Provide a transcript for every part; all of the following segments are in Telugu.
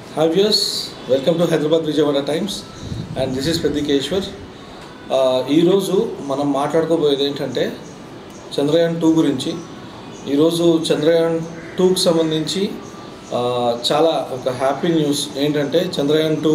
Hi viewers, welcome to Hyderabad Vijayawada Times and this is ప్రతీకేశ్వర్ ఈరోజు మనం మాట్లాడుకోబోయేది ఏంటంటే చంద్రయాన్ టూ గురించి ఈరోజు చంద్రయాన్ టూకి సంబంధించి ఆ, చాలా ఒక హ్యాపీ న్యూస్ ఏంటంటే చంద్రయాన్ టూ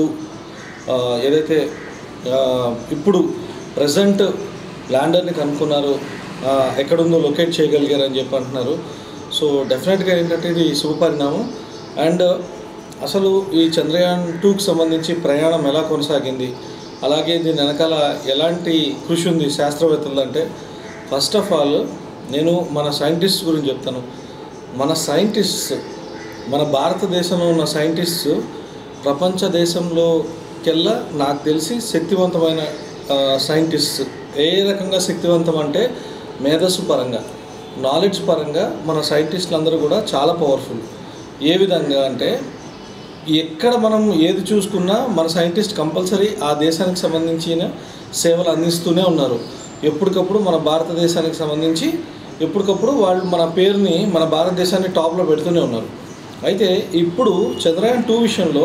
ఏదైతే ఆ, ఇప్పుడు ప్రజెంట్ ల్యాండర్ని కనుక్కున్నారు ఆ, ఎక్కడుందో లొకేట్ చేయగలిగారు అని చెప్పి అంటున్నారు సో డెఫినెట్గా ఏంటంటే ఇది శుభపరిణామం అండ్ అసలు ఈ చంద్రయాన్ టూకి సంబంధించి ప్రయాణం ఎలా కొనసాగింది అలాగే దీని వెనకాల ఎలాంటి కృషి ఉంది శాస్త్రవేత్తలు అంటే ఫస్ట్ ఆఫ్ ఆల్ నేను మన సైంటిస్ట్ గురించి చెప్తాను మన సైంటిస్ట్స్ మన భారతదేశంలో ఉన్న సైంటిస్ట్స్ ప్రపంచ దేశంలోకెల్లా నాకు తెలిసి శక్తివంతమైన సైంటిస్ట్స్ ఏ రకంగా శక్తివంతం అంటే మేధస్సు పరంగా నాలెడ్జ్ పరంగా మన సైంటిస్టులు అందరూ కూడా చాలా పవర్ఫుల్ ఏ విధంగా అంటే ఎక్కడ మనం ఏది చూసుకున్నా మన సైంటిస్ట్ కంపల్సరీ ఆ దేశానికి సంబంధించిన సేవలు అందిస్తూనే ఉన్నారు ఎప్పటికప్పుడు మన భారతదేశానికి సంబంధించి ఎప్పటికప్పుడు వాళ్ళు మన పేరుని మన భారతదేశాన్ని టాప్లో పెడుతూనే ఉన్నారు అయితే ఇప్పుడు చంద్రయాన్ టూ విషయంలో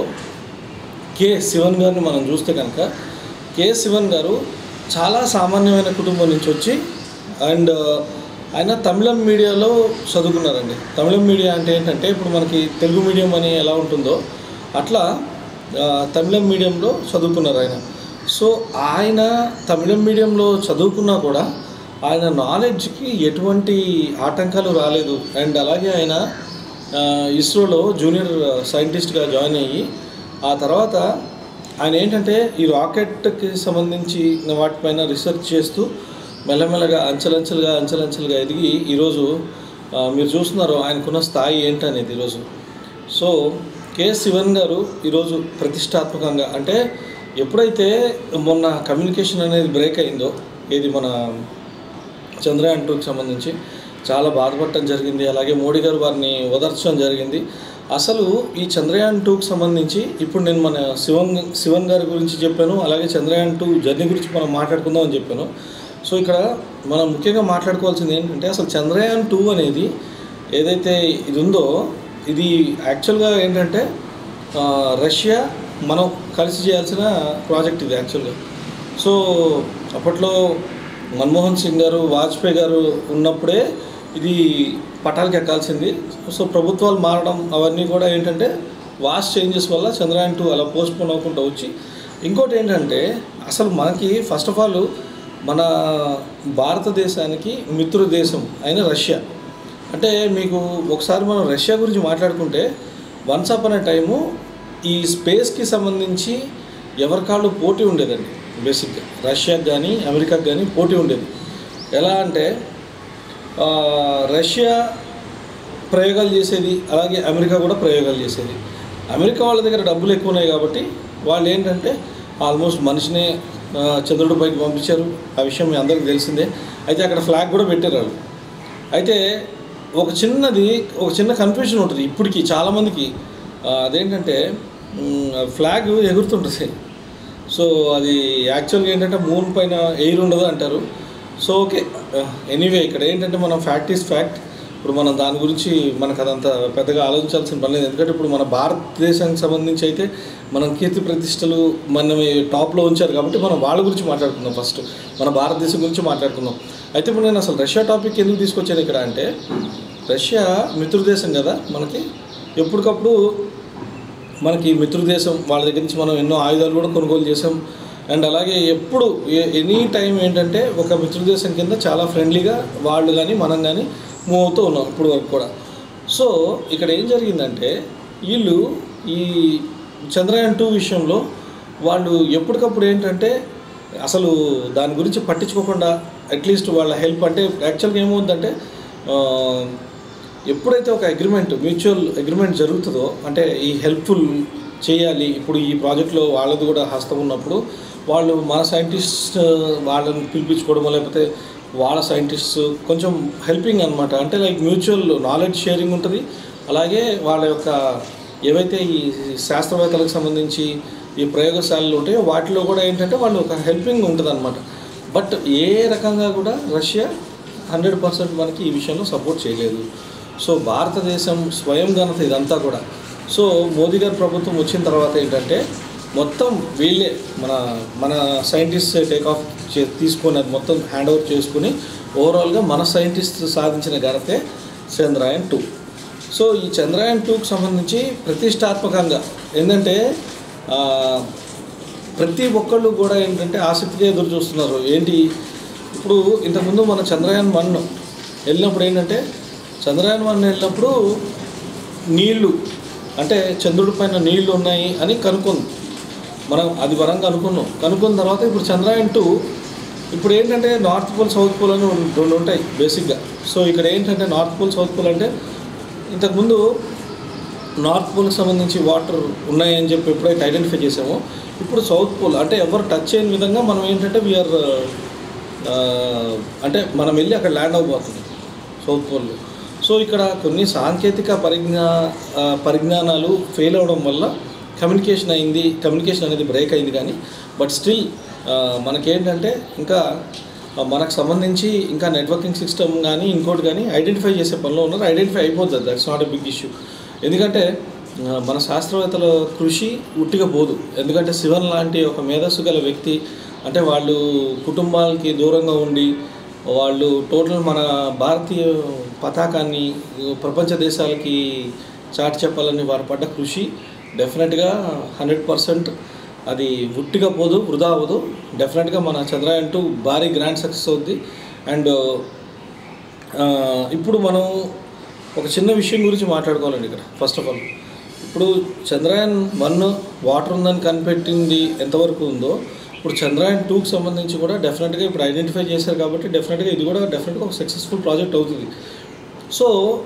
కె శివన్ గారిని మనం చూస్తే కనుక కె శివన్ గారు చాలా సామాన్యమైన కుటుంబం నుంచి వచ్చి అండ్ ఆయన తమిళం మీడియాలో చదువుకున్నారండి తమిళం మీడియా అంటే ఏంటంటే ఇప్పుడు మనకి తెలుగు మీడియం అని ఎలా ఉంటుందో అట్లా ఆ, తమిళం మీడియంలో చదువుకున్నారు ఆయన సో ఆయన తమిళం మీడియంలో చదువుకున్నా కూడా ఆయన నాలెడ్జ్కి ఎటువంటి ఆటంకాలు రాలేదు అండ్ అలాగే ఆయన ఆ, ఇస్రోలో జూనియర్ సైంటిస్ట్గా జాయిన్ అయ్యి ఆ తర్వాత ఆయన ఏంటంటే ఈ రాకెట్కి సంబంధించి వాటిపైన రీసెర్చ్ చేస్తూ మెల్లమెల్లగా అంచెలంచెలుగా అంచెలంచెలుగా ఎదిగి ఈరోజు ఆ, మీరు చూస్తున్నారు ఆయనకున్న స్థాయి ఏంటనేది ఈరోజు సో కె శివన్ గారు ఈరోజు ప్రతిష్టాత్మకంగా అంటే ఎప్పుడైతే మొన్న కమ్యూనికేషన్ అనేది బ్రేక్ అయిందో ఇది మన చంద్రయాన్ టూకి సంబంధించి చాలా బాధపడటం జరిగింది అలాగే మోడీ గారు వారిని ఓదార్చడం జరిగింది అసలు ఈ చంద్రయాన్ టూకి సంబంధించి ఇప్పుడు నేను మన శివన్ శివన్ గారి గురించి చెప్పాను అలాగే చంద్రయాన్ టూ జర్నీ గురించి మనం మాట్లాడుకుందాం అని చెప్పాను సో ఇక్కడ మనం ముఖ్యంగా మాట్లాడుకోవాల్సింది ఏంటంటే అసలు చంద్రయాన్ టూ అనేది ఏదైతే ఇది ఉందో ఇది యాక్చువల్గా ఏంటంటే ఆ, రష్యా మనం కలిసి చేయాల్సిన ప్రాజెక్ట్ ఇది యాక్చువల్గా సో అప్పట్లో మన్మోహన్ సింగ్ గారు వాజ్పేయి గారు ఉన్నప్పుడే ఇది పటాలకి ఎక్కాల్సింది సో ప్రభుత్వాలు మారడం అవన్నీ కూడా ఏంటంటే వాస్ట్ చేంజెస్ వల్ల చంద్రయాన్ టూ అలా పోస్ట్ పోన్ అవ్వకుండా వచ్చి ఇంకోటి ఏంటంటే అసలు మనకి ఫస్ట్ ఆఫ్ ఆల్ మన భారతదేశానికి మిత్రు దేశం అయిన రష్యా అంటే మీకు ఒకసారి మనం రష్యా గురించి మాట్లాడుకుంటే వన్స్ అప్ అనే టైము ఈ స్పేస్కి సంబంధించి ఎవరి కాళ్ళు పోటీ ఉండేదండి బేసిక్గా రష్యాకి కానీ అమెరికాకి కానీ పోటీ ఉండేది ఎలా అంటే ఆ, రష్యా ప్రయోగాలు చేసేది అలాగే అమెరికా కూడా ప్రయోగాలు చేసేది అమెరికా వాళ్ళ దగ్గర డబ్బులు ఎక్కువ ఉన్నాయి కాబట్టి వాళ్ళు ఏంటంటే ఆల్మోస్ట్ మనిషినే ఆ, చంద్రుడి పైకి పంపించారు ఆ విషయం మీ అందరికీ తెలిసిందే అయితే అక్కడ ఫ్లాగ్ కూడా పెట్టారు వాళ్ళు అయితే ఒక చిన్నది ఒక చిన్న కన్ఫ్యూజన్ ఉంటుంది ఇప్పటికి చాలామందికి ఆ, అదేంటంటే మ్, ఫ్లాగ్ ఎగురుతుంటుంది సో అది యాక్చువల్గా ఏంటంటే మూన్ పైన ఎయిర్ ఉండదు అంటారు సో ఓకే ఎనీవే ఇక్కడ ఏంటంటే మనం ఫ్యాక్ట్ ఈస్ ఫ్యాక్ట్ ఇప్పుడు మనం దాని గురించి మనకు అదంతా పెద్దగా ఆలోచించాల్సిన పని లేదు ఎందుకంటే ఇప్పుడు మన భారతదేశానికి సంబంధించి అయితే మనం కీర్తి ప్రతిష్టలు మనం టాప్లో ఉంచారు కాబట్టి మనం వాళ్ళ గురించి మాట్లాడుకుందాం ఫస్ట్ మన భారతదేశం గురించి మాట్లాడుకుందాం అయితే ఇప్పుడు నేను అసలు రష్యా టాపిక్ ఎందుకు తీసుకొచ్చాను ఇక్కడ అంటే రష్యా మిత్రుదేశం కదా మనకి ఎప్పటికప్పుడు మనకి మిత్రుదేశం వాళ్ళ దగ్గర నుంచి మనం ఎన్నో ఆయుధాలు కూడా కొనుగోలు చేసాం అండ్ అలాగే ఎప్పుడు ఎనీ టైం ఏంటంటే ఒక మిత్రుదేశం కింద చాలా ఫ్రెండ్లీగా వాళ్ళు కానీ మనం కానీ మూవ్ అవుతూ ఉన్నాం ఇప్పుడు వరకు కూడా సో ఇక్కడ ఏం జరిగిందంటే వీళ్ళు ఈ చంద్రయాన్ టూ విషయంలో వాళ్ళు ఎప్పటికప్పుడు ఏంటంటే అసలు దాని గురించి పట్టించుకోకుండా అట్లీస్ట్ వాళ్ళ హెల్ప్ అంటే యాక్చువల్గా ఏమవుతుందంటే ఆ, ఎప్పుడైతే ఒక అగ్రిమెంట్ మ్యూచువల్ అగ్రిమెంట్ జరుగుతుందో అంటే ఈ హెల్ప్ఫుల్ చేయాలి ఇప్పుడు ఈ ప్రాజెక్ట్లో వాళ్ళది కూడా హస్తం ఉన్నప్పుడు వాళ్ళు మన సైంటిస్ట్ వాళ్ళని పిలిపించుకోవడం లేకపోతే వాళ్ళ సైంటిస్ట్స్ కొంచెం హెల్పింగ్ అనమాట అంటే లైక్ మ్యూచువల్ నాలెడ్జ్ షేరింగ్ ఉంటుంది అలాగే వాళ్ళ యొక్క ఏవైతే ఈ శాస్త్రవేత్తలకు సంబంధించి ఈ ప్రయోగశాలలు ఉంటాయో వాటిలో కూడా ఏంటంటే వాళ్ళు ఒక హెల్పింగ్ ఉంటుంది అనమాట బట్ ఏ రకంగా కూడా రష్యా హండ్రెడ్ పర్సెంట్ మనకి ఈ విషయంలో సపోర్ట్ చేయలేదు సో భారతదేశం స్వయం ఘనత ఇదంతా కూడా సో మోదీ గారి ప్రభుత్వం వచ్చిన తర్వాత ఏంటంటే మొత్తం వీళ్ళే మన మన సైంటిస్ట్ టేక్ ఆఫ్ చే తీసుకొని అది మొత్తం హ్యాండ్ ఓవర్ చేసుకుని ఓవరాల్గా మన సైంటిస్ట్ సాధించిన ఘనతే చంద్రయాన్ టూ సో ఈ చంద్రయాన్ టూకి సంబంధించి ప్రతిష్టాత్మకంగా ఏంటంటే ఆ, ప్రతి ఒక్కళ్ళు కూడా ఏంటంటే ఆసక్తిగా ఎదురు చూస్తున్నారు ఏంటి ఇప్పుడు ఇంతకుముందు మన చంద్రయాన్ వన్ వెళ్ళినప్పుడు ఏంటంటే చంద్రయాన్ వన్ వెళ్ళినప్పుడు నీళ్లు అంటే చంద్రుడి పైన నీళ్లు ఉన్నాయి అని కనుక్కుంది మనం అది వరంగా అనుకున్నాం కనుక్కున్న తర్వాత ఇప్పుడు చంద్రయాన్ టూ ఇప్పుడు ఏంటంటే నార్త్ పోల్ సౌత్ పోల్ అని రెండు ఉంటాయి బేసిక్గా సో ఇక్కడ ఏంటంటే నార్త్ పోల్ సౌత్ పోల్ అంటే ఇంతకుముందు నార్త్ పోల్కి సంబంధించి వాటర్ ఉన్నాయని చెప్పి ఎప్పుడైతే ఐడెంటిఫై చేసామో ఇప్పుడు సౌత్ పోల్ అంటే ఎవరు టచ్ చేయని విధంగా మనం ఏంటంటే వీఆర్ అంటే మనం వెళ్ళి అక్కడ ల్యాండ్ అవ్వబోతుంది సౌత్ పోల్లో సో ఇక్కడ కొన్ని సాంకేతిక పరిజ్ఞా ఆ, పరిజ్ఞానాలు ఫెయిల్ అవడం వల్ల కమ్యూనికేషన్ అయింది కమ్యూనికేషన్ అనేది బ్రేక్ అయింది కానీ బట్ స్టిల్ మనకేంటంటే ఇంకా ఆ, మనకు సంబంధించి ఇంకా నెట్వర్కింగ్ సిస్టమ్ కానీ ఇంకోటి కానీ ఐడెంటిఫై చేసే పనిలో ఉన్నారు ఐడెంటిఫై అయిపోతుంది that's not a big issue ఎందుకంటే ఆ, మన శాస్త్రవేత్తల కృషి ఉట్టిగా పోదు ఎందుకంటే శివన్ లాంటి ఒక మేధస్సు గల వ్యక్తి అంటే వాళ్ళు కుటుంబాలకి దూరంగా ఉండి వాళ్ళు టోటల్ మన భారతీయ పతాకాన్ని ప్రపంచ దేశాలకి చాటి చెప్పాలని వారు పడ్డ కృషి డెఫినెట్గా హండ్రెడ్ పర్సెంట్ అది ఉట్టిగా పోదు వృధా అవ్వదు డెఫినెట్గా మన చంద్రయాన్ టూ భారీ గ్రాండ్ సక్సెస్ అవుద్ది అండ్ ఆ, ఇప్పుడు మనం ఒక చిన్న విషయం గురించి మాట్లాడుకోవాలండి ఇక్కడ ఫస్ట్ ఆఫ్ ఆల్ ఇప్పుడు చంద్రయాన్ వన్ వాటర్ ఉందని కనిపెట్టింది ఎంతవరకు ఉందో ఇప్పుడు చంద్రయాన్ టూకి సంబంధించి కూడా డెఫినెట్గా ఇప్పుడు ఐడెంటిఫై చేశారు కాబట్టి డెఫినెట్గా ఇది కూడా డెఫినెట్గా ఒక సక్సెస్ఫుల్ ప్రాజెక్ట్ అవుతుంది సో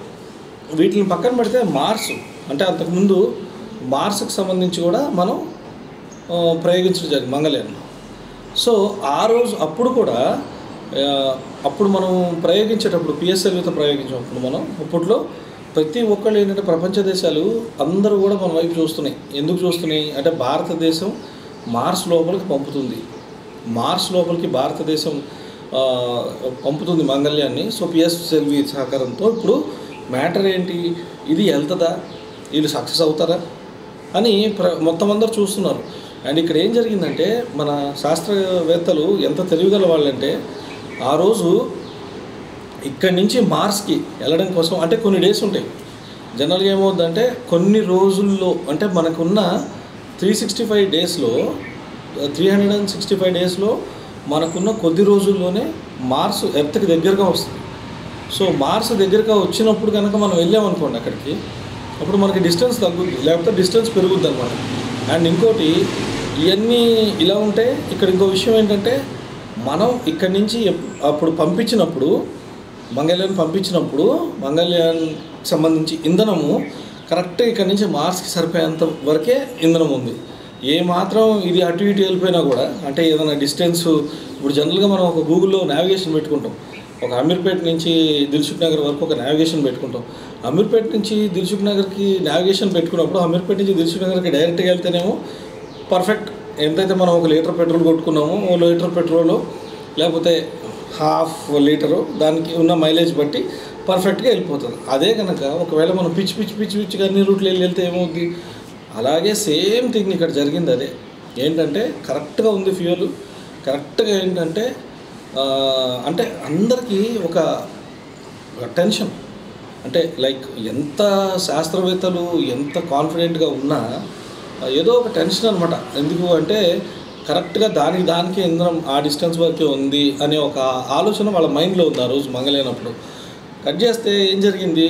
వీటిని పక్కన పెడితే మార్స్ అంటే అంతకుముందు మార్స్కి సంబంధించి కూడా మనం ఆ, ప్రయోగించడం జరిగింది మంగళయాన్ సో ఆ రోజు అప్పుడు కూడా ఆ, అప్పుడు మనం ప్రయోగించేటప్పుడు పిఎస్ఎల్వితో ప్రయోగించినప్పుడు మనం అప్పట్లో ప్రతి ఒక్కళ్ళు ఏంటంటే ప్రపంచ దేశాలు అందరూ కూడా మన వైపు చూస్తున్నాయి ఎందుకు చూస్తున్నాయి అంటే భారతదేశం మార్స్ లోపలికి పంపుతుంది మార్స్ లోపలికి భారతదేశం ఆ, పంపుతుంది మంగళ్యాన్ని సో పిఎస్ఎల్వి సహకారంతో ఇప్పుడు మ్యాటర్ ఏంటి ఇది వెళ్తుందా వీళ్ళు సక్సెస్ అవుతారా అని ప్ర మొత్తం అందరు చూస్తున్నారు అండ్ ఇక్కడ ఏం జరిగిందంటే మన శాస్త్రవేత్తలు ఎంత తెలివిగల వాళ్ళంటే ఆ రోజు ఇక్కడి నుంచి మార్స్కి వెళ్ళడం కోసం అంటే కొన్ని డేస్ ఉంటాయి జనరల్గా ఏమవుతుందంటే కొన్ని రోజుల్లో అంటే మనకున్న త్రీ సిక్స్టీ ఫైవ్ డేస్లో three hundred and sixty five డేస్లో మనకున్న కొద్ది రోజుల్లోనే మార్స్ ఎర్త్కి దగ్గరగా వస్తుంది సో మార్స్ దగ్గరగా వచ్చినప్పుడు కనుక మనం వెళ్ళామనుకోండి అక్కడికి అప్పుడు మనకి డిస్టెన్స్ తగ్గుద్ది లేకపోతే డిస్టెన్స్ పెరుగుద్ది అనమాట అండ్ ఇంకోటి ఇవన్నీ ఇలా ఉంటే ఇక్కడ ఇంకో విషయం ఏంటంటే మనం ఇక్కడి నుంచి ఎప్- అప్పుడు పంపించినప్పుడు మంగళ్యాన్ పంపించినప్పుడు మంగళ్యాన్ సంబంధించి ఇంధనము కరెక్ట్ ఇక్కడి నుంచి మార్స్కి సరిపోయేంత వరకే ఇంధనం ఉంది ఏ మాత్రం ఇది అటు ఇటు వెళ్ళిపోయినా కూడా అంటే ఏదైనా డిస్టెన్స్ ఇప్పుడు జనరల్గా మనం ఒక గూగుల్లో నావిగేషన్ పెట్టుకుంటాం ఒక అమీర్పేట్ నుంచి దిల్సుఖ్ నగర్ వరకు ఒక నావిగేషన్ పెట్టుకుంటాం అమీర్పేట్ నుంచి దిల్సుఖ్ నగర్కి నావిగేషన్ పెట్టుకున్నప్పుడు అమీర్పేట్ నుంచి దిల్సుఖ్ నగర్కి డైరెక్ట్గా వెళ్తేనేమో పర్ఫెక్ట్ ఎంతైతే మనం ఒక లీటర్ పెట్రోల్ కొట్టుకున్నామో ఓ లీటర్ పెట్రోల్ లేకపోతే హాఫ్ లీటరు దానికి ఉన్న మైలేజ్ బట్టి పర్ఫెక్ట్గా వెళ్ళిపోతుంది అదే కనుక ఒకవేళ మనం పిచ్చి పిచ్చి పిచ్చి పిచ్చిగా అన్ని రూట్లు వెళ్ళి వెళ్తే ఏమవుద్ది అలాగే సేమ్ థింగ్ ఇక్కడ జరిగింది అదే ఏంటంటే కరెక్ట్గా ఉంది ఫ్యూయల్ కరెక్ట్గా ఏంటంటే ఆ, అంటే అందరికీ ఒక టెన్షన్ అంటే లైక్ ఎంత శాస్త్రవేత్తలు ఎంత కాన్ఫిడెంట్గా ఉన్నా ఏదో ఒక టెన్షన్ అనమాట ఎందుకు అంటే కరెక్ట్గా దానికి దానికి ఇంధనం ఆ డిస్టెన్స్ వరకే ఉంది అనే ఒక ఆలోచన వాళ్ళ మైండ్లో ఉంది ఆ రోజు మంగలేనప్పుడు కట్ చేస్తే ఏం జరిగింది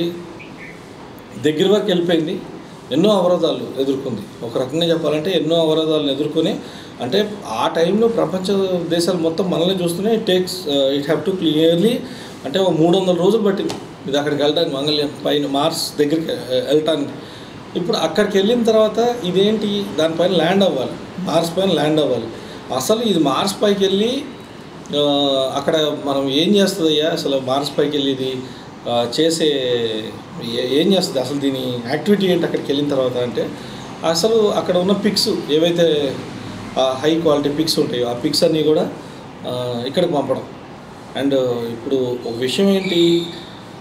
దగ్గర వరకు వెళ్ళిపోయింది ఎన్నో అవరోధాలు ఎదుర్కొంది ఒక రకంగా చెప్పాలంటే ఎన్నో అవరోధాలను ఎదుర్కొని అంటే ఆ టైంలో ప్రపంచ దేశాలు మొత్తం మనల్ని చూస్తూనే it takes it have to clearly అంటే ఒక మూడు వందల రోజులు పట్టింది ఇది అక్కడికి వెళ్ళడానికి మంగళ్యం పైన మార్స్ దగ్గరికి uh, వెళ్ళటానికి ఇప్పుడు అక్కడికి వెళ్ళిన తర్వాత ఇదేంటి దానిపైన ల్యాండ్ అవ్వాలి మార్స్ పైన ల్యాండ్ అవ్వాలి అసలు ఇది మార్స్ పైకి వెళ్ళి ఆ, అక్కడ మనం ఏం చేస్తుంది అయ్యా అసలు మార్స్ పైకి వెళ్ళి ఇది ఆ, చేసే ఏ- ఏం చేస్తుంది అసలు దీని యాక్టివిటీ ఏంటి అక్కడికి వెళ్ళిన తర్వాత అంటే అసలు అక్కడ ఉన్న పిక్స్ ఏవైతే హై క్వాలిటీ పిక్స్ ఉంటాయో ఆ పిక్స్ అన్నీ కూడా ఆ, ఇక్కడికి పంపడం అండ్ ఇప్పుడు ఒక విషయం ఏంటి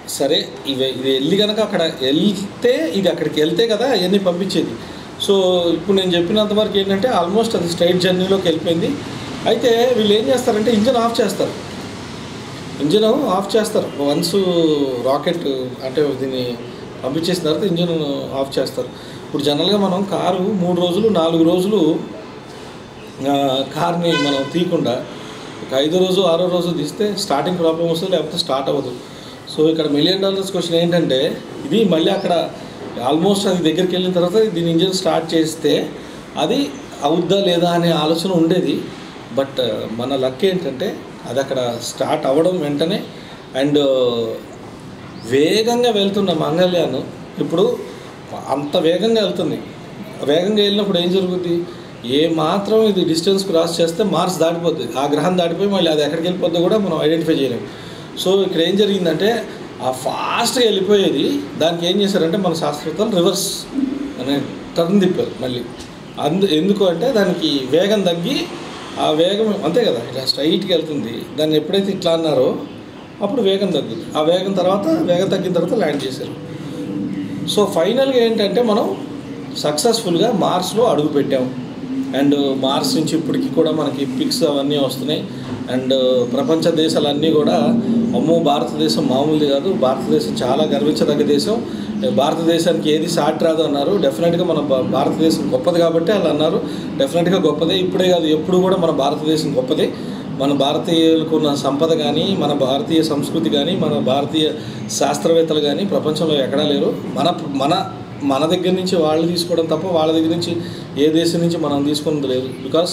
సరే ఇవి ఇది వెళ్ళి కనుక అక్కడ వెళ్తే ఇది అక్కడికి వెళ్తే కదా అవన్నీ పంపించేది సో ఇప్పుడు నేను చెప్పినంత వరకు ఏంటంటే ఆల్మోస్ట్ అది స్ట్రైట్ జర్నీలోకి వెళ్ళిపోయింది అయితే వీళ్ళు ఏం చేస్తారంటే ఇంజన్ ఆఫ్ చేస్తారు ఇంజిన్ ఆఫ్ చేస్తారు వన్స్ రాకెట్ అంటే దీన్ని పంపించేసిన తర్వాత ఇంజిన్ ఆఫ్ చేస్తారు ఇప్పుడు జనరల్గా మనం కారు మూడు రోజులు నాలుగు రోజులు ఆ, కార్ని మనం తీయకుండా ఒక ఐదో రోజు ఆరో రోజు తీస్తే స్టార్టింగ్ ప్రాబ్లం వస్తుంది లేకపోతే స్టార్ట్ అవ్వదు సో ఇక్కడ మిలియన్ డాలర్స్ క్వశ్చన్ ఏంటంటే ఇది మళ్ళీ అక్కడ ఆల్మోస్ట్ అది దగ్గరికి వెళ్ళిన తర్వాత దీని ఇంజిన్ స్టార్ట్ చేస్తే అది అవుద్దా లేదా అనే ఆలోచన ఉండేది బట్ మన లక్ ఏంటంటే అది అక్కడ స్టార్ట్ అవ్వడం వెంటనే అండ్ వేగంగా వెళ్తున్న మంగళ్యాన్ ఇప్పుడు అంత వేగంగా వెళ్తుంది వేగంగా వెళ్ళినప్పుడు ఏం జరుగుద్ది ఏ మాత్రం ఇది డిస్టెన్స్ క్రాస్ చేస్తే మార్స్ దాటిపోద్ది ఆ గ్రహం దాటిపోయి మళ్ళీ అది ఎక్కడికి వెళ్ళిపోద్దో కూడా మనం ఐడెంటిఫై చేయలేము సో ఇక్కడ ఏం జరిగిందంటే ఆ ఫాస్ట్గా వెళ్ళిపోయేది దానికి ఏం చేశారంటే మన శాస్త్రవేత్తలు రివర్స్ అనే టర్న్ తిప్పారు మళ్ళీ అందు ఎందుకు అంటే దానికి వేగం తగ్గి ఆ వేగం అంతే కదా ఇట్లా స్ట్రైట్కి వెళ్తుంది దాన్ని ఎప్పుడైతే ఇట్లా అన్నారో అప్పుడు వేగం తగ్గుతుంది ఆ వేగం తర్వాత వేగం తగ్గిన తర్వాత ల్యాండ్ చేశారు సో ఫైనల్గా ఏంటంటే మనం సక్సెస్ఫుల్గా మార్స్లో అడుగు పెట్టాం అండ్ మార్స్ నుంచి ఇప్పటికి కూడా మనకి పిక్స్ అవన్నీ వస్తున్నాయి అండ్ ప్రపంచ దేశాలన్నీ కూడా అమ్మో భారతదేశం మామూలుది కాదు భారతదేశం చాలా గర్వించదగ్గ దేశం భారతదేశానికి ఏది సాటి రాదు అన్నారు డెఫినెట్గా మన భా- భారతదేశం గొప్పది కాబట్టి వాళ్ళు అన్నారు డెఫినెట్గా గొప్పదే ఇప్పుడే కాదు ఎప్పుడు కూడా మన భారతదేశం గొప్పదే మన భారతీయులకు ఉన్న సంపద కానీ మన భారతీయ సంస్కృతి కానీ మన భారతీయ శాస్త్రవేత్తలు కానీ ప్రపంచంలో ఎక్కడా లేరు మన మన మన దగ్గర నుంచి వాళ్ళు తీసుకోవడం తప్ప వాళ్ళ దగ్గర నుంచి ఏ దేశం నుంచి మనం తీసుకున్నది లేదు బికాస్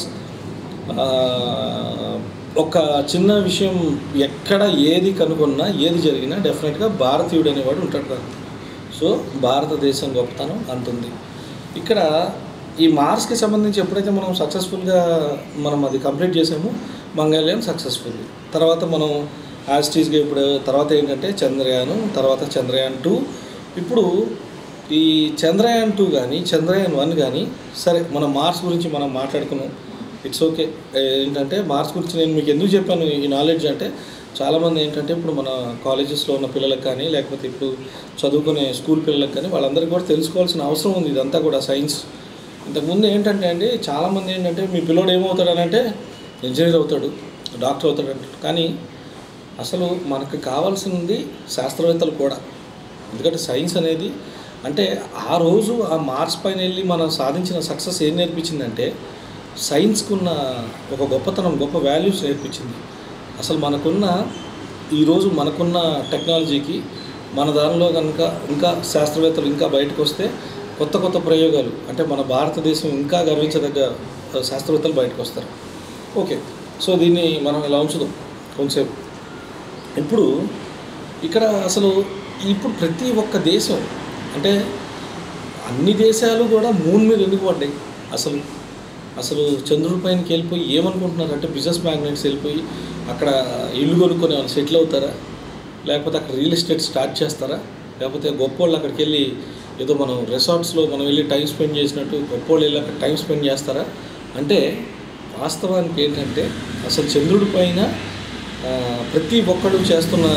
ఒక చిన్న విషయం ఎక్కడ ఏది కనుగొన్నా ఏది జరిగినా డెఫినెట్గా భారతీయుడు అనేవాడు ఉంటాడు కదా సో భారతదేశం గొప్పతనం అంతుంది ఇక్కడ ఈ మార్క్స్కి సంబంధించి ఎప్పుడైతే మనం సక్సెస్ఫుల్గా మనం అది కంప్లీట్ చేసామో మంగళ్యాన్ సక్సెస్ఫుల్ తర్వాత మనం యాస్టీస్గా ఇప్పుడు తర్వాత ఏంటంటే చంద్రయాన్ తర్వాత చంద్రయాన్ టూ ఇప్పుడు ఈ చంద్రయాన్ టూ కానీ చంద్రయాన్ వన్ కానీ సరే మనం మార్స్ గురించి మనం మాట్లాడుకున్నాం ఇట్స్ ఓకే ఏంటంటే మార్క్స్ గురించి నేను మీకు ఎందుకు చెప్పాను ఈ నాలెడ్జ్ అంటే చాలామంది ఏంటంటే ఇప్పుడు మన కాలేజెస్లో ఉన్న పిల్లలకు కానీ లేకపోతే ఇప్పుడు చదువుకునే స్కూల్ పిల్లలకు కానీ వాళ్ళందరికీ కూడా తెలుసుకోవాల్సిన అవసరం ఉంది ఇదంతా కూడా సైన్స్ ఇంతకుముందు ఏంటంటే అండి చాలామంది ఏంటంటే మీ పిల్లోడు ఏమవుతాడు అని అంటే ఇంజనీర్ అవుతాడు డాక్టర్ అవుతాడు అంటాడు కానీ అసలు మనకు కావాల్సింది శాస్త్రవేత్తలు కూడా ఎందుకంటే సైన్స్ అనేది అంటే ఆ రోజు ఆ మార్స్ పైన వెళ్ళి మనం సాధించిన సక్సెస్ ఏం నేర్పించిందంటే సైన్స్కున్న ఒక గొప్పతనం గొప్ప వాల్యూస్ నేర్పించింది అసలు మనకున్న ఈరోజు మనకున్న టెక్నాలజీకి మన దానిలో కనుక ఇంకా శాస్త్రవేత్తలు ఇంకా బయటకు వస్తే కొత్త కొత్త ప్రయోగాలు అంటే మన భారతదేశం ఇంకా గర్వించదగ్గ శాస్త్రవేత్తలు బయటకు వస్తారు ఓకే సో దీన్ని మనం ఇలా ఉంచుదాం కొంచెంసేపు ఇప్పుడు ఇక్కడ అసలు ఇప్పుడు ప్రతి ఒక్క దేశం అంటే అన్ని దేశాలు కూడా మూన్ మీద ఎందుకు పడ్డాయి అసలు అసలు చంద్రుడి పైనకి వెళ్ళిపోయి ఏమనుకుంటున్నారు అంటే బిజినెస్ మ్యాగ్నెట్స్ వెళ్ళిపోయి అక్కడ ఇల్లు కొనుక్కొని వాళ్ళు సెటిల్ అవుతారా లేకపోతే అక్కడ రియల్ ఎస్టేట్ స్టార్ట్ చేస్తారా లేకపోతే గొప్ప వాళ్ళు అక్కడికి వెళ్ళి ఏదో మనం రిసార్ట్స్లో మనం వెళ్ళి టైం స్పెండ్ చేసినట్టు గొప్ప వాళ్ళు వెళ్ళి అక్కడ టైం స్పెండ్ చేస్తారా అంటే వాస్తవానికి ఏంటంటే అసలు చంద్రుడి పైన ఆ, ప్రతి ఒక్కడు చేస్తున్న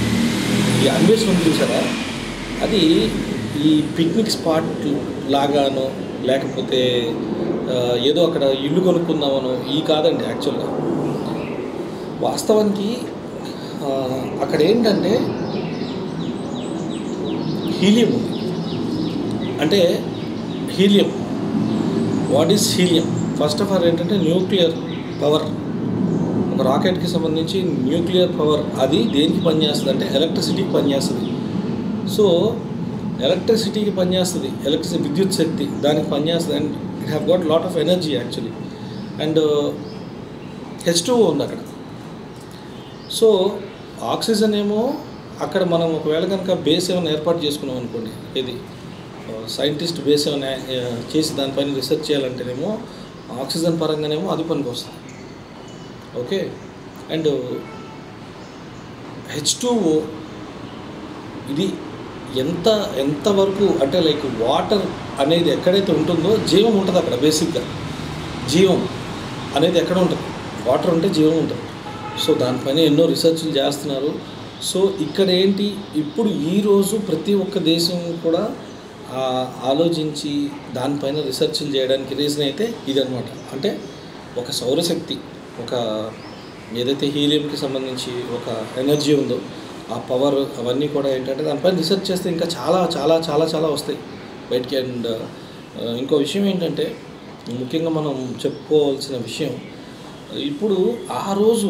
ఈ అన్వేషణ చూసారా అది ఈ పిక్నిక్ స్పాట్ లాగానో లేకపోతే ఆ, ఏదో అక్కడ ఇల్లు కొనుక్కుందామనో ఈ కాదండి యాక్చువల్గా వాస్తవానికి ఆ, అక్కడ ఏంటంటే హీలియం ఉంది అంటే helium what is helium first of all ఏంటంటే న్యూక్లియర్ పవర్ ఒక రాకెట్కి సంబంధించి న్యూక్లియర్ పవర్ అది దేనికి పనిచేస్తుంది అంటే ఎలక్ట్రిసిటీకి పనిచేస్తుంది సో ఎలక్ట్రిసిటీకి పనిచేస్తుంది ఎలక్ట్రిసిటీ విద్యుత్ శక్తి దానికి పనిచేస్తుంది and it have got lot of energy actually and H two ఉంది అక్కడ సో ఆక్సిజన్ ఏమో అక్కడ మనం ఒకవేళ కనుక బేస్ ఏమైనా ఏర్పాటు చేసుకున్నాం అనుకోండి ఇది సైంటిస్ట్ బేస్ ఏమైనా ఆ, చేసి దానిపైన రీసెర్చ్ చేయాలంటేనేమో ఆక్సిజన్ పరంగానేమో అది పనికి వస్తుంది ఓకే అండ్ హెచ్ టూ ఇది ఎంత ఎంతవరకు అంటే లైక్ వాటర్ అనేది ఎక్కడైతే ఉంటుందో జీవం ఉంటుంది అక్కడ బేసిక్గా జీవం అనేది ఎక్కడ ఉంటుంది వాటర్ ఉంటే జీవం ఉంటుంది సో దానిపైన ఎన్నో రీసెర్చ్లు చేస్తున్నారు సో ఇక్కడ ఏంటి ఇప్పుడు ఈరోజు ప్రతి ఒక్క దేశం కూడా ఆ, ఆలోచించి దానిపైన రీసెర్చ్లు చేయడానికి రీజన్ అయితే ఇదనమాట అంటే ఒక సౌరశక్తి ఒక ఏదైతే హీలియంకి సంబంధించి ఒక ఎనర్జీ ఉందో ఆ పవర్ అవన్నీ కూడా ఏంటంటే దానిపైన రీసెర్చ్ చేస్తే ఇంకా చాలా చాలా చాలా చాలా వస్తాయి బయటికి అండ్ ఇంకో విషయం ఏంటంటే ముఖ్యంగా మనం చెప్పుకోవాల్సిన విషయం ఇప్పుడు ఆ రోజు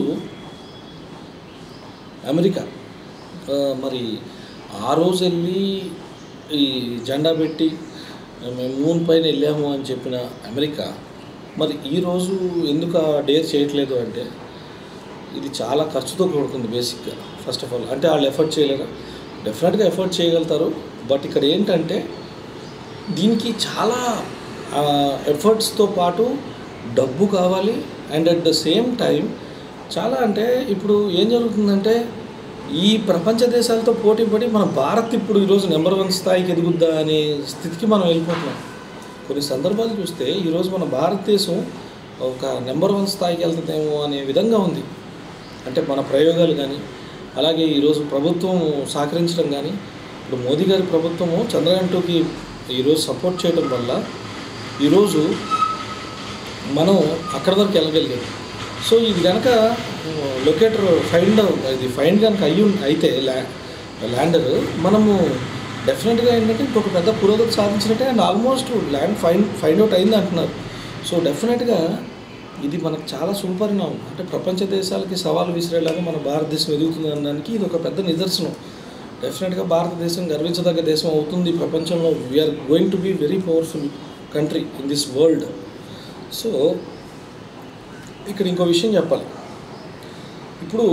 అమెరికా ఆ, మరి ఆ రోజు వెళ్ళి ఈ జెండా పెట్టి మేము మూన్ పైన వెళ్ళాము అని చెప్పిన అమెరికా మరి ఈరోజు ఎందుకు ఆ డేర్ చేయట్లేదు అంటే ఇది చాలా ఖర్చుతో కూడుకుంది బేసిక్గా ఫస్ట్ ఆఫ్ ఆల్ అంటే వాళ్ళు ఎఫర్ట్ చేయలేరా డెఫినెట్గా ఎఫర్ట్ చేయగలుగుతారు బట్ ఇక్కడ ఏంటంటే దీనికి చాలా ఎఫర్ట్స్తో పాటు డబ్బు కావాలి and at the same time చాలా అంటే ఇప్పుడు ఏం జరుగుతుందంటే ఈ ప్రపంచ దేశాలతో పోటీ పడి మన భారత్ ఇప్పుడు ఈరోజు నెంబర్ వన్ స్థాయికి ఎదుగుద్దా అనే స్థితికి మనం వెళ్ళిపోతున్నాం కొన్ని సందర్భాలు చూస్తే ఈరోజు మన భారతదేశం ఒక నెంబర్ వన్ స్థాయికి వెళ్తుందేమో అనే విధంగా ఉంది అంటే మన ప్రయోగాలు కానీ అలాగే ఈరోజు ప్రభుత్వం సహకరించడం కానీ ఇప్పుడు మోదీ గారి ప్రభుత్వము చంద్రయాన్ టూకి ఈరోజు సపోర్ట్ చేయడం వల్ల ఈరోజు మనం అక్కడ వరకు వెళ్ళగలిగాం సో ఇది కనుక లొకేటర్ ఫైండ్ ఇది ఫైండ్ కనుక అయ్యి ఉం- అయితే ల్యా ల్యాండర్ మనము డెఫినెట్గా ఏంటంటే ఇంకొక పెద్ద పురోగతి సాధించినట్టే and almost land find find out అయింది అంటున్నారు సో డెఫినెట్గా ఇది మనకు చాలా శుభపరిణామం అంటే ప్రపంచ దేశాలకి సవాలు విసిరేలాగా మన భారతదేశం ఎదుగుతుంది అనడానికి ఇది ఒక పెద్ద నిదర్శనం డెఫినెట్గా భారతదేశం గర్వించదగ్గ దేశం అవుతుంది ప్రపంచంలో we're going to be very powerful country in this world so ఇక్కడ ఇంకో విషయం చెప్పాలి ఇప్పుడు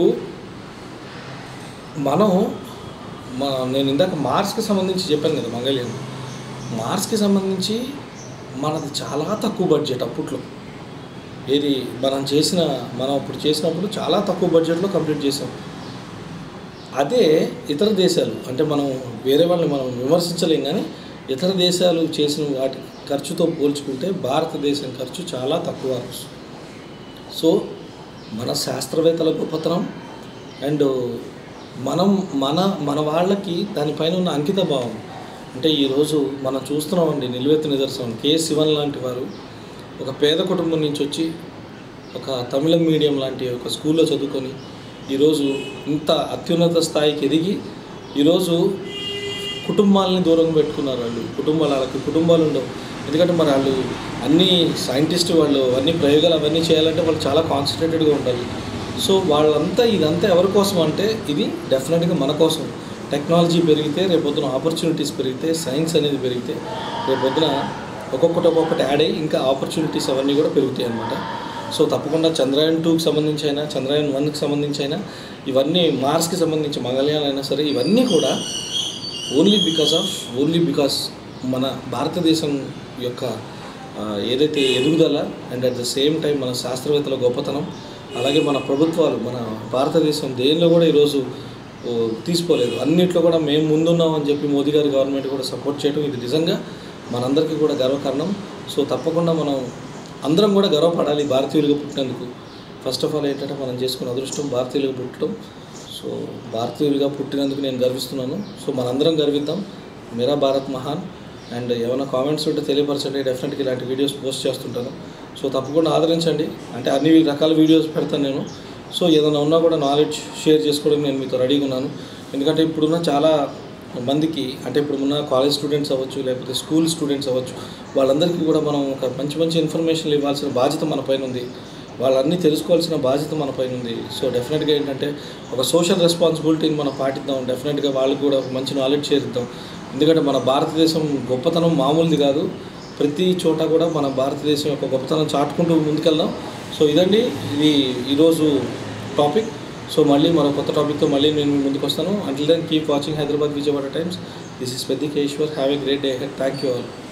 మనం మా నేను ఇందాక మార్స్కి సంబంధించి చెప్పాను కదా మంగళ్యం మార్స్కి సంబంధించి మనది చాలా తక్కువ బడ్జెట్ అప్పట్లో ఏది మనం చేసిన మనం అప్పుడు చేసినప్పుడు చాలా తక్కువ బడ్జెట్లో కంప్లీట్ చేసాం అదే ఇతర దేశాలు అంటే మనం వేరే వాళ్ళని మనం విమర్శించలేం కానీ ఇతర దేశాలు చేసిన వాటి ఖర్చుతో పోల్చుకుంటే భారతదేశం ఖర్చు చాలా తక్కువ సో మన శాస్త్రవేత్తల గొప్పతనం అండ్ మనం మన మన వాళ్ళకి దానిపైన ఉన్న అంకిత భావం అంటే ఈరోజు మనం చూస్తున్నామండి నిలువెత్తు నిదర్శనం కె శివన్ లాంటి వారు ఒక పేద కుటుంబం నుంచి వచ్చి ఒక తమిళం మీడియం లాంటి ఒక స్కూల్లో చదువుకొని ఈరోజు ఇంత అత్యున్నత స్థాయికి ఎదిగి ఈరోజు కుటుంబాలని దూరం పెట్టుకున్నారు వాళ్ళు కుటుంబాలు వాళ్ళకి కుటుంబాలు ఉండవు ఎందుకంటే మరి వాళ్ళు అన్ని సైంటిస్ట్ వాళ్ళు అన్ని ప్రయోగాలు అవన్నీ చేయాలంటే వాళ్ళు చాలా కాన్సన్ట్రేటెడ్గా ఉండాలి సో వాళ్ళంతా ఇదంతా ఎవరి కోసం అంటే ఇది డెఫినెట్గా మన కోసం టెక్నాలజీ పెరిగితే రేపొద్దున ఆపర్చునిటీస్ పెరిగితే సైన్స్ అనేది పెరిగితే రేపొద్దున ఒక్కొక్కటి ఒక్కొక్కటి యాడ్ అయ్యి ఇంకా ఆపర్చునిటీస్ అవన్నీ కూడా పెరుగుతాయి అన్నమాట సో తప్పకుండా చంద్రయాన్ టూకి సంబంధించి అయినా చంద్రయాన్ వన్కి సంబంధించి అయినా ఇవన్నీ మార్స్కి సంబంధించి మంగళయాన్ అయినా సరే ఇవన్నీ కూడా only because of only because మన భారతదేశం యొక్క ఆ, ఏదైతే ఎదుగుదల and at the same time మన శాస్త్రవేత్తల గొప్పతనం అలాగే మన ప్రభుత్వాలు మన భారతదేశం దేనిలో కూడా ఈరోజు ఓ, తీసుకోలేదు అన్నిట్లో కూడా మేము ముందున్నాం అని చెప్పి మోదీ గారి గవర్నమెంట్ కూడా సపోర్ట్ చేయడం ఇది నిజంగా మనందరికీ కూడా గర్వకారణం సో తప్పకుండా మనం అందరం కూడా గర్వపడాలి భారతీయులుగా పుట్టినందుకు ఫస్ట్ ఆఫ్ ఆల్ ఏంటంటే మనం చేసుకున్న అదృష్టం భారతీయులుగా పుట్టడం సో భారతీయులుగా పుట్టినందుకు నేను గర్విస్తున్నాను సో మనందరం గర్విద్దాం మేరా భారత్ మహాన్ అండ్ ఏమైనా కామెంట్స్ ఉంటే తెలియపరచండి డెఫినెట్గా ఇలాంటి వీడియోస్ పోస్ట్ చేస్తుంటాను సో తప్పకుండా ఆదరించండి అంటే అన్ని రకాల వీడియోస్ పెడతాను నేను సో ఏదైనా ఉన్నా కూడా నాలెడ్జ్ షేర్ చేసుకోవడం నేను మీతో రెడీగా ఉన్నాను ఎందుకంటే ఇప్పుడున్న చాలా మందికి అంటే ఇప్పుడు ఉన్న కాలేజ్ స్టూడెంట్స్ అవ్వచ్చు లేకపోతే స్కూల్ స్టూడెంట్స్ అవ్వచ్చు వాళ్ళందరికీ కూడా మనం ఒక మంచి మంచి ఇన్ఫర్మేషన్ ఇవ్వాల్సిన బాధ్యత మన పైన ఉంది వాళ్ళన్నీ తెలుసుకోవాల్సిన బాధ్యత మన పైన ఉంది సో డెఫినెట్గా ఏంటంటే ఒక సోషల్ రెస్పాన్సిబిలిటీని మనం పాటిద్దాం డెఫినెట్గా వాళ్ళకి కూడా ఒక మంచి నాలెడ్జ్ చేద్దాం ఎందుకంటే మన భారతదేశం గొప్పతనం మామూలుది కాదు ప్రతి చోట కూడా మన భారతదేశం యొక్క గొప్పతనం చాటుకుంటూ ముందుకెళ్దాం సో ఇదండి ఇది ఈరోజు టాపిక్ సో మళ్ళీ మరో కొత్త టాపిక్తో మళ్ళీ నేను మీ ముందుకు వస్తాను until then keep watching Hyderabad Vijayawada Times this is Peddikeshwar have a great day thank you all